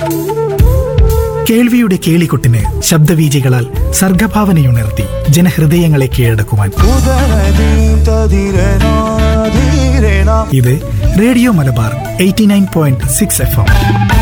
കേൾവിയുടെ കേളികൊട്ടിന് ശബ്ദവീചികളാൽ സർഗഭാവനയുണർത്തി ജനഹൃദയങ്ങളെ കീഴടക്കുവാൻ ഇത് radio Malabar eighty nine point six F M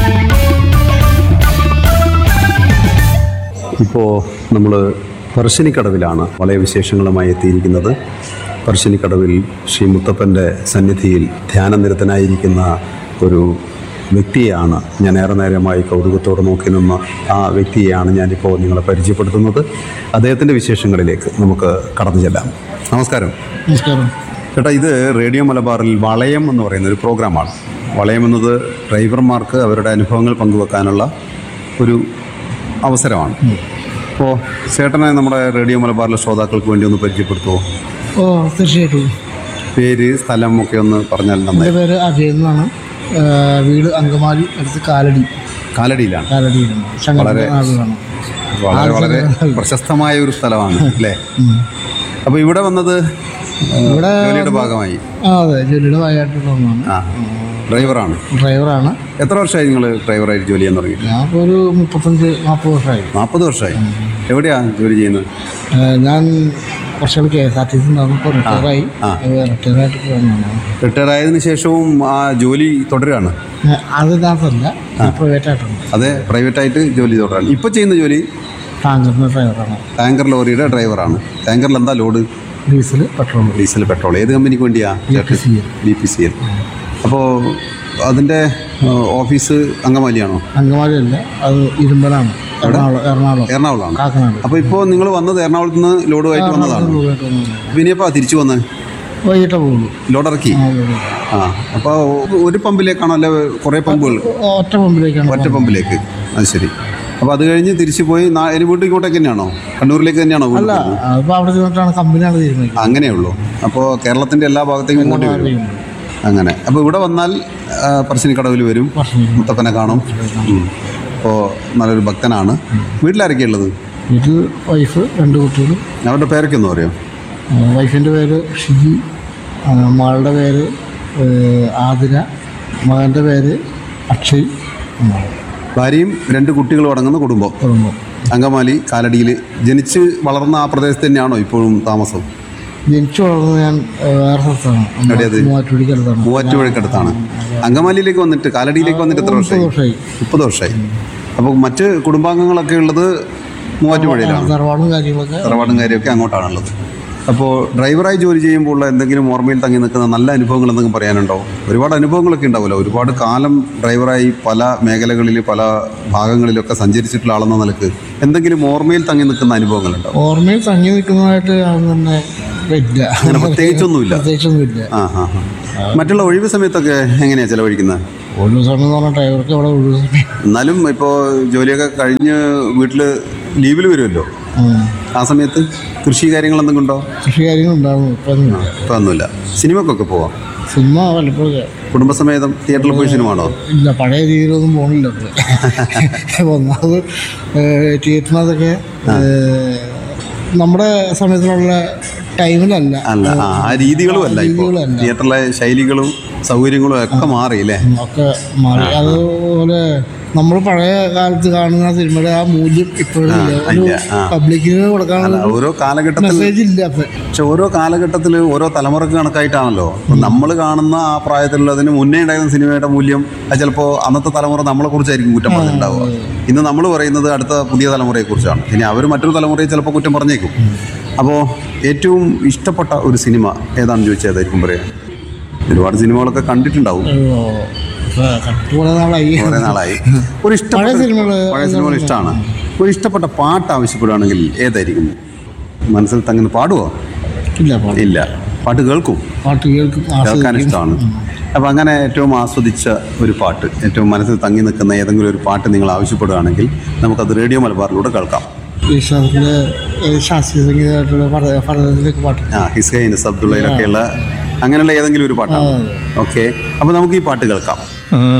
ഇപ്പോൾ നമ്മൾ പറശ്ശിനിക്കടവിലാണ് വളരെ വിശേഷങ്ങളുമായി എത്തിയിരിക്കുന്നത് പറശ്ശിനിക്കടവിൽ ശ്രീ മുത്തപ്പൻ്റെ സന്നിധിയിൽ ധ്യാനനിരതനായിരിക്കുന്ന ഒരു വ്യക്തിയെയാണ് ഞാൻ ഏറെ നേരമായി കൗതുകത്തോടെ നോക്കി നിന്ന ആ വ്യക്തിയെയാണ് ഞാനിപ്പോൾ നിങ്ങളെ പരിചയപ്പെടുത്തുന്നത് അദ്ദേഹത്തിൻ്റെ വിശേഷങ്ങളിലേക്ക് നമുക്ക് കടന്നു ചെല്ലാം നമസ്കാരം നമസ്കാരം ചേട്ടാ ഇത് റേഡിയോ മലബാറിൽ വളയം എന്ന് പറയുന്ന ഒരു പ്രോഗ്രാമാണ് വളയം എന്നത് ഡ്രൈവർമാർക്ക് അവരുടെ അനുഭവങ്ങൾ പങ്കുവെക്കാനുള്ള ഒരു അവസരമാണ് അപ്പോൾ ചേട്ടനെ നമ്മുടെ റേഡിയോ മലബാറിലെ ശ്രോതാക്കൾക്ക് വേണ്ടി ഒന്ന് പരിചയപ്പെടുത്തുമോ ഓ തീർച്ചയായിട്ടും പേര് സ്ഥലം ഒക്കെ ഒന്ന് പറഞ്ഞാൽ നന്നായി എൻ്റെ പേര് അജയ് എന്നാണ് ആ, വീട് അങ്കമാലി അടുത്ത് കാലടി കാലടിയിലാണ് കാലടിയിലാണ് ശങ്കരൻ്റെ നാടുകളാണ് വളരെ വളരെ പ്രശസ്തമായ ഒരു സ്ഥലമാണ് അല്ലേ അപ്പോൾ ഇവിടെ വന്നത് ആ, ഇവിടെ ജോലിയുടെ ഭാഗമായി ആ അതെ ജോലിയുടെ ഭാഗമായിട്ടുള്ള ഒന്നാണ് ആ ഡ്രൈവറാണ് ഡ്രൈവറാണ് എത്ര വർഷമായി നിങ്ങൾ ഡ്രൈവറായിട്ട് ജോലി ചെയ്യാൻ തുടങ്ങി ഞാൻ ഇപ്പോൾ ഒരു മുപ്പത്തഞ്ച് നാൽപ്പത് വർഷമായി നാൽപ്പത് വർഷമായി എവിടെയാണ് ജോലി ചെയ്യുന്നത് ആ, ഞാൻ കുറച്ചുകൾ K S R T C ഉണ്ടാകുമ്പോൾ റിട്ടയറായി ആ. റിട്ടയറായിട്ട് പോകുന്നതാണ് റിട്ടയർ ആയതിനു ശേഷവും ആ ജോലി തുടരുകയാണ് അത് ഇതിനകത്തല്ല പ്രൈവറ്റ് ആയിട്ടുണ്ട് അതെ പ്രൈവറ്റായിട്ട് ജോലി തുടരാണ് ഇപ്പോൾ ചെയ്യുന്ന ജോലി ടാങ്കറിൻ്റെ ഡ്രൈവറാണ് ടാങ്കർ ലോറിയുടെ ഡ്രൈവറാണ് ടാങ്കറിൽ എന്താ load diesel petrol diesel petrol ഏത് കമ്പനിക്ക് വേണ്ടിയാ BPCL. B P C L അപ്പോൾ അതിൻ്റെ ആ, ഓഫീസ് അങ്കമാലിയാണോ അങ്കമാലി അല്ല അത് ഇരുമ്പലാണ് എറണാകുളം എറണാകുളം എറണാകുളമാണ് കാക്കനാട് അപ്പോൾ ഇപ്പോൾ നിങ്ങൾ വന്നത് എറണാകുളത്ത് നിന്ന് ലോഡുമായിട്ട് വന്നതാണ് രൂപയായിട്ട് വന്നതാണ്. അപ്പോൾ ഇനിയപ്പോൾ തിരിച്ചു വന്ന് വൈകിട്ടേ പോകുള്ളൂ ലോഡ് ഇറക്കി ആ, പോകുള്ളൂ. ആ അപ്പോൾ ഒരു പമ്പിലേക്കാണോ അല്ലെ കുറേ പമ്പുകൾ ഒറ്റ പമ്പിലേക്കാണ് ഒറ്റ പമ്പിലേക്ക് അത് ശരി അപ്പോൾ അത് കഴിഞ്ഞ് തിരിച്ചു പോയി നാ- ഇനി വീട്ടിൽ ഇങ്ങോട്ടേക്ക് തന്നെയാണോ കണ്ണൂരിലേക്ക് തന്നെയാണോ വീട് അല്ല അതിപ്പോൾ അവിടെ ചെന്നിട്ടാണ് കമ്പനിയാണ് തീരുമാനിക്കുന്നത് അങ്ങനെയേ ഉള്ളൂ അപ്പോൾ കേരളത്തിൻ്റെ എല്ലാ ഭാഗത്തേക്കും ഇങ്ങോട്ട് വരും അങ്ങനെ അപ്പോൾ ഇവിടെ വന്നാൽ ആ, പറശ്ശിനിക്കടവിൽ വരും മുത്തപ്പനെ കാണും അപ്പോൾ നല്ലൊരു ഭക്തനാണ് വീട്ടിലാരൊക്കെയാ ഉള്ളത് വീട്ടിൽ വൈഫ് രണ്ട് കുട്ടികൾ അവരുടെ പേരൊക്കെ ഒന്ന് പറയോ വൈഫിൻ്റെ പേര് ഷിജി ആ, മകളുടെ പേര് ഏഹ്, ആതിര മകൻ്റെ പേര് അക്ഷയ് എന്നാണ് ഭാര്യയും രണ്ട് കുട്ടികളും അടങ്ങുന്ന കുടുംബം കുടുംബം അങ്കമാലി കാലടിയിൽ ജനിച്ച് വളർന്ന ആ പ്രദേശത്ത് തന്നെയാണോ ഇപ്പോഴും താമസം ജനിച്ചു വളർന്നത് ഞാൻ ഏഹ്, വേറെ സ്ഥലത്താണ് എവിടെയത്? മൂവാറ്റുപടിക്ക് അടുത്താണ് മൂവാറ്റുപുഴക്കടുത്താണ് അങ്കമാലിയിലേക്ക് വന്നിട്ട് കാലടിയിലേക്ക് വന്നിട്ട് എത്ര മുപ്പത് വർഷമായി വർഷമായി മുപ്പത് വർഷമായി അപ്പോൾ മറ്റ് കുടുംബാംഗങ്ങളൊക്കെ ഉള്ളത് മൂവാറ്റുപുഴയിലാണ് തറവാടും കാര്യങ്ങളൊക്കെ തറവാടും കാര്യമൊക്കെ അങ്ങോട്ടാണുള്ളത് അപ്പോൾ ഡ്രൈവറായി ജോലി ചെയ്യുമ്പോൾ ഉള്ള എന്തെങ്കിലും ഓർമ്മയിൽ തങ്ങി നിൽക്കുന്ന നല്ല അനുഭവങ്ങൾ എന്തെങ്കിലും പറയാനുണ്ടോ ഒരുപാട് അനുഭവങ്ങളൊക്കെ ഉണ്ടാവുമല്ലോ ഒരുപാട് കാലം ഡ്രൈവറായി പല മേഖലകളിൽ പല ഭാഗങ്ങളിലൊക്കെ സഞ്ചരിച്ചിട്ടുള്ള ആളെന്ന നിലക്ക് എന്തെങ്കിലും ഓർമ്മയിൽ തങ്ങി നിൽക്കുന്ന അനുഭവങ്ങളുണ്ടോ ഓർമ്മയിൽ തങ്ങി നിൽക്കുന്നതായിട്ട് അതൊന്നും തന്നെ ഇല്ല അങ്ങനെ പ്രത്യേകിച്ചൊന്നുമില്ല പ്രത്യേകിച്ചൊന്നുമില്ല ആ ആ ആ. മറ്റുള്ള ഒഴിവ് സമയത്തൊക്കെ എങ്ങനെയാണ് ചിലവഴിക്കുന്നത് ഒഴിവ് സമയം എന്ന് പറഞ്ഞാൽ ഡ്രൈവർക്ക് അവിടെ ഒഴിവ് സമയം എന്നാലും ഇപ്പോൾ ജോലിയൊക്കെ കഴിഞ്ഞ് വീട്ടിൽ ലീവിൽ വരുമല്ലോ ഉം. ആ സമയത്ത് കൃഷി കാര്യങ്ങൾ എന്തെങ്കിലും ഉണ്ടോ കൃഷി കാര്യങ്ങളുണ്ടാവും ഇപ്പം ഒന്നുമില്ല ഇപ്പം ഒന്നുമില്ല സിനിമക്കൊക്കെ പോവാം സിനിമ വല്ലപ്പോഴൊക്കെ കുടുംബസമേതം തിയേറ്ററിൽ പോയി സിനിമ ആണോ ഇല്ല പഴയ രീതിയിലൊന്നും പോകണില്ല ഇപ്പം ഒന്നാമത് തിയേറ്ററിനകത്തൊക്കെ നമ്മുടെ സമയത്തിലുള്ള ടൈമിലല്ല അല്ല ആ ആ രീതികളും അല്ല ഇപ്പോൾ രീതികളല്ല. തിയേറ്ററിലെ ശൈലികളും സൗകര്യങ്ങളും ഒക്കെ മാറി അല്ലേ ഒക്കെ മാറി അതുപോലെ നമ്മൾ പഴയ കാലത്ത് കാണുന്ന സിനിമയുടെ ആ മൂല്യം ഇപ്പോഴും ഇല്ല ഒരു ഇല്ല, ആ. പബ്ലിക്കിന് കൊടുക്കാനുള്ള ഓരോ കാലഘട്ടത്തിൽ മെസ്സേജ് ഇല്ല അപ്പം പക്ഷെ ഓരോ കാലഘട്ടത്തിൽ ഓരോ തലമുറക്ക് കണക്കായിട്ടാണല്ലോ നമ്മൾ കാണുന്ന ആ പ്രായത്തിലുള്ളതിന് മുന്നേ ഉണ്ടായിരുന്ന സിനിമയുടെ മൂല്യം അത് ചിലപ്പോൾ അന്നത്തെ തലമുറ നമ്മളെ കുറിച്ചായിരിക്കും കുറ്റം പറഞ്ഞിട്ടുണ്ടാവുക ഇന്ന് നമ്മൾ പറയുന്നത് അടുത്ത പുതിയ തലമുറയെ കുറിച്ചാണ് ഇനി അവർ മറ്റൊരു തലമുറയെ ചിലപ്പോൾ കുറ്റം പറഞ്ഞേക്കും അപ്പോൾ ഏറ്റവും ഇഷ്ടപ്പെട്ട ഒരു സിനിമ ഏതാണെന്ന് ചോദിച്ചാൽ ഏതായിരിക്കും പറയാം ഒരുപാട് സിനിമകളൊക്കെ കണ്ടിട്ടുണ്ടാവും കണ്ടു കുറേ നാളായി കുറേ നാളായി ഒരു ഇഷ്ടപ്പെട്ട പഴയ സിനിമകള് പഴയ സിനിമകൾ ഇഷ്ടമാണ് ഒരു ഇഷ്ടപ്പെട്ട പാട്ട് ആവശ്യപ്പെടുകയാണെങ്കിൽ ഏതായിരിക്കും മനസ്സിൽ തങ്ങുന്ന പാടുവോ ഇല്ല പാട്ട് ഇല്ല പാട്ട് കേൾക്കും പാട്ട് കേൾക്കും കേൾക്കാൻ ആസ്വദിക്കും. ഇഷ്ടമാണ് അപ്പോൾ അങ്ങനെ ഏറ്റവും ആസ്വദിച്ച ഒരു പാട്ട് ഏറ്റവും മനസ്സിൽ തങ്ങി നിൽക്കുന്ന ഏതെങ്കിലും ഒരു പാട്ട് നിങ്ങൾ ആവശ്യപ്പെടുകയാണെങ്കിൽ നമുക്കത് റേഡിയോ മലബാറിലൂടെ കേൾക്കാം ഈശ്വരത്തിൻ്റെ ശാസ്ത്രീയ സംഗീതമായിട്ടുള്ള പഠ- പഠനത്തിലേക്ക് പാട്ട് ആ ഹിസ്കൈൻ അബ്ദുള്ളയിലൊക്കെയുള്ള അങ്ങനെയുള്ള ഏതെങ്കിലും ഒരു പാട്ടാണ് ഓക്കെ അപ്പോൾ നമുക്ക് ഈ പാട്ട് കേൾക്കാം